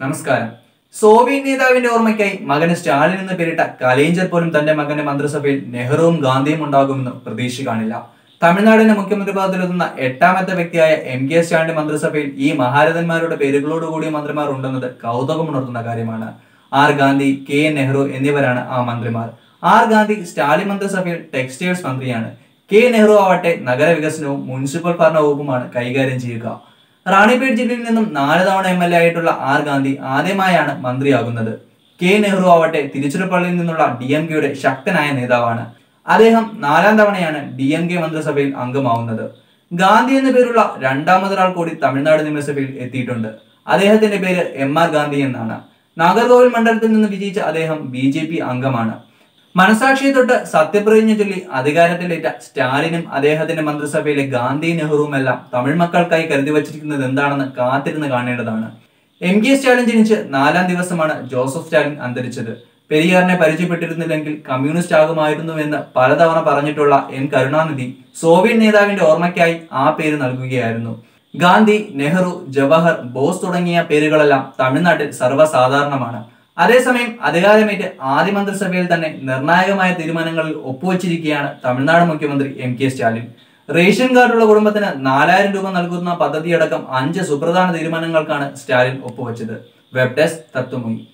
നമസ്കാരം സോവിയറ്റ് നേതാവിന്റെ ഓർമ്മയ്ക്കായി മകന് സ്റ്റാലിൻ എന്ന് പേരിട്ട കലേഞ്ചർ പോലും തന്റെ മകന്റെ മന്ത്രിസഭയിൽ നെഹ്റുവും ഗാന്ധിയും ഉണ്ടാകുമെന്ന് പ്രതീക്ഷ കാണില്ല തമിഴ്നാടിന്റെ മുഖ്യമന്ത്രി പദത്തിലെത്തുന്ന എട്ടാമത്തെ വ്യക്തിയായ എം കെ സ്റ്റാലിന്റെ മന്ത്രിസഭയിൽ ഈ മഹാരഥന്മാരുടെ പേരുകളോടുകൂടിയ മന്ത്രിമാർ ഉണ്ടെന്നത് കൗതുകമുണർത്തുന്ന കാര്യമാണ് R Gandhi K N Nehru എന്നിവരാണ് ആ മന്ത്രിമാർ ആർ ഗാന്ധി സ്റ്റാലിൻ മന്ത്രിസഭയിൽ ടെക്സ്റ്റൈൽസ് മന്ത്രിയാണ് കെ നെഹ്റു ആവട്ടെ നഗരവികസനവും മുനിസിപ്പൽ ഭരണ വകുപ്പുമാണ് കൈകാര്യം ചെയ്യുക റാണിപേട്ട് ജില്ലയിൽ നിന്നും നാല് തവണ എം എൽ എ ആയിട്ടുള്ള ആർ ഗാന്ധി ആദ്യമായാണ് മന്ത്രിയാകുന്നത് കെ നെഹ്റു ആവട്ടെ തിരുച്ചിറപ്പള്ളിയിൽ നിന്നുള്ള ഡി എം കെയുടെ ശക്തനായ നേതാവാണ് അദ്ദേഹം നാലാം തവണയാണ് ഡി എം കെ മന്ത്രിസഭയിൽ അംഗമാവുന്നത് ഗാന്ധി എന്ന പേരുള്ള രണ്ടാമതൊരാൾ കൂടി തമിഴ്നാട് നിയമസഭയിൽ എത്തിയിട്ടുണ്ട് അദ്ദേഹത്തിന്റെ പേര് എം ആർ ഗാന്ധി എന്നാണ് നാഗർകോവിൽ മണ്ഡലത്തിൽ നിന്ന് വിജയിച്ച അദ്ദേഹം ബി ജെ പി അംഗമാണ് മനസാക്ഷിയെ തൊട്ട് സത്യപ്രതിജ്ഞ ചൊല്ലി അധികാരത്തിലേറ്റ സ്റ്റാലിനും അദ്ദേഹത്തിന്റെ മന്ത്രിസഭയിലെ ഗാന്ധി നെഹ്റുവും എല്ലാം തമിഴ് മക്കൾക്കായി കരുതി വച്ചിരിക്കുന്നത് എന്താണെന്ന് കാത്തിരുന്ന് കാണേണ്ടതാണ് എം കെ സ്റ്റാലിൻ ജനിച്ച് നാലാം ദിവസമാണ് ജോസഫ് സ്റ്റാലിൻ അന്തരിച്ചത് പെരിയാറിനെ പരിചയപ്പെട്ടിരുന്നില്ലെങ്കിൽ കമ്മ്യൂണിസ്റ്റ് ആകുമായിരുന്നുവെന്ന് പലതവണ പറഞ്ഞിട്ടുള്ള എൻ കരുണാനിധി സോവിയറ്റ് നേതാവിന്റെ ഓർമ്മയ്ക്കായി ആ പേര് നൽകുകയായിരുന്നു ഗാന്ധി നെഹ്റു ജവഹർ ബോസ് തുടങ്ങിയ പേരുകളെല്ലാം തമിഴ്നാട്ടിൽ സർവ്വസാധാരണമാണ് അതേസമയം അധികാരമേറ്റ് ആദ്യ മന്ത്രിസഭയിൽ തന്നെ നിർണായകമായ തീരുമാനങ്ങളിൽ ഒപ്പുവച്ചിരിക്കുകയാണ് തമിഴ്നാട് മുഖ്യമന്ത്രി എം കെ സ്റ്റാലിൻ റേഷൻ കാർഡുള്ള കുടുംബത്തിന് നാലായിരം രൂപ നൽകുന്ന പദ്ധതിയടക്കം അഞ്ച് സുപ്രധാന തീരുമാനങ്ങൾക്കാണ് സ്റ്റാലിൻ ഒപ്പുവച്ചത് വെബ് ഡെസ്ക് തത്വമൊഴി